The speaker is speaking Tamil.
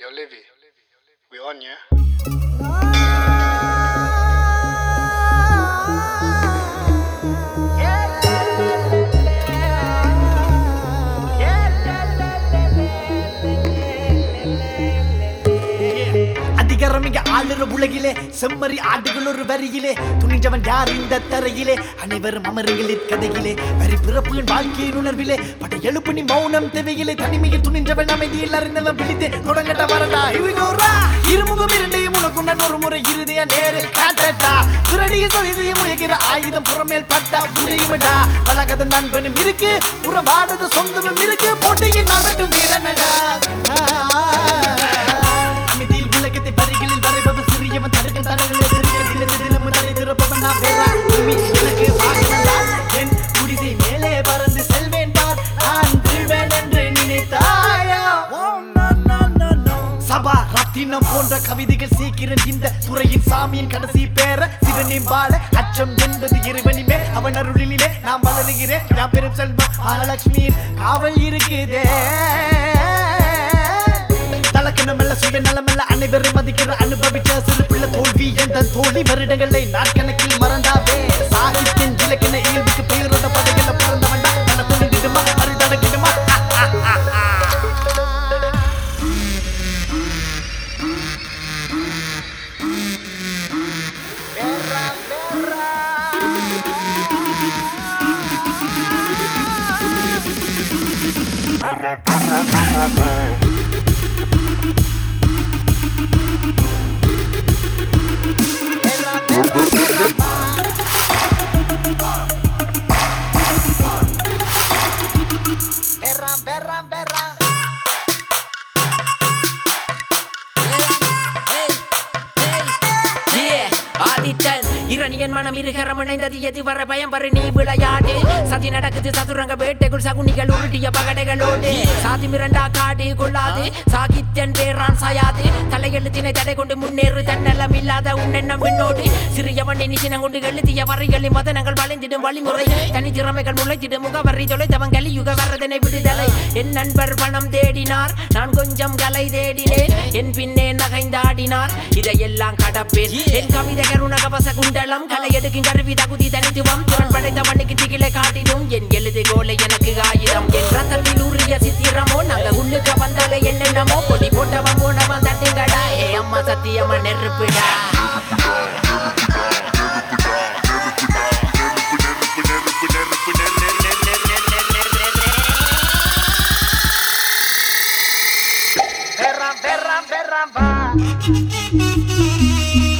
Yo, Livy, we on, yeah? அதிகாரம் இங்க ஆளுற உலகிலே செம்மறி ஆடுகள் ஒரு வரியிலே துணிஞ்சவன் யார் இந்த தரையிலே அனைவரும் அமருங்கள் இக்கதையிலே வரி பிறப்புயின் வாழ்க்கையின் உணர்விலே பட எழுப்பு நீ மௌனம் தேவையிலே தனிமையில் துணிஞ்சவன் அமைதியில் அறிந்தவன் பிடித்து தொடங்கட்ட வரடா இவங்கோரா இருமுகம் இரண்டையும் உனக்குடன் ஒரு முறை இருதய நேரு காட்டட்டா பிறடியில் தொழிலையும் முயக்கிற ஆயுதம் புறமேல் பட்டா புரியுமடா பழகத நண்பனும் இருக்கு உறவாடது சொந்தமும் இருக்கு போட்டியின் நான் மட்டும் வீரனடா அமைதியில் உலகத்தை பரிகளில் வரைபவன் சிறியவன் தடுக்கும் தடங்களை திருக்கத்திலே தினமும் தலை திறப்பவன் நான் வேறா பூமி எனக்கு வாகனடா என் குடிசை மேலே பறந்து செல்வேன் பார் நான் வீழ்வேன் என்று நினைத்தாயா சபா ரத்தினம் போன்ற கவிதைகள் சீக்கிரம் இந்த துறையின் சாமியின் கடைசி பேர சிவனின் பால அச்சம் என்பது இறைவனிமே அவன் அருளிலே நான் வளருகிறேன் நான் பெரும் செல்வம் மகாலட்சுமியின் காவல் இருக்குதே தலக்கணமல்ல சுயநலமல்ல அனைவரும் மதிக்கிற அனுபவிச்ச சிறு பிள்ளை தோல்வி என்ற தோல்வி வருடங்களை நாட்கணக்கில் மறந்தாவே சாகித்யன் இலக்கண இயல்புக்கு பெயரோட படைகளை பிறந்தவன்டா தன புரிந்திடுமா மறுதடக்கிடுமா ஆதித்தன் இரணியன் மனம் இருகரம் இணைந்தது எதுவரை பயம் வரு நீ விளையாடு சதி நடக்குது சதுரங்க வேட்டைக்குள் சகுனிகள் உருட்டிய பகடைகளோடு சாதி மிரண்டா காடு கொள்ளாது சாகித்யன் பேரான் சாயாது தலையெழுத்தினை தடை கொண்டு முன்னேறு தன்னலம் இல்லாத உன்னெண்ணம் விண்ணோடு சிறியவன் நிசினம் கொண்டு எழுதிய வரைகளின் மதனங்கள் வளைந்திடும் வழிமுறை தனி திறமைகள் முளைத்திடும் முகவரி தொலைத்தவன் கலியுக வரதனை விடுதலை என் நண்பர் பணம் தேடினார் நான் கொஞ்சம் கலை தேடினேன் என் பின்னே நகைந்தாடினார் இதையெல்லாம் கடப்பேன் என் கவிதை கருண கவச குண்டலம் கலை எடுக்கும் கருவி தகுதி தனித்துவம் துறன் படைத்த மண்ணுக்கு திகிலை காட்டிடும் என் எழுதுகோலை எனக்கு ஆயுதம் என் ரத்தத்தில் உரிய சித்திரமோ நாங்க உள்ளுக்க வந்தாலே என்னென்னமோ பொடி போட்டவன் போனவன் தட்டுங்கடா ஏ அம்மா சத்தியம்மா நெருப்புடா Verram, verram, verram, va.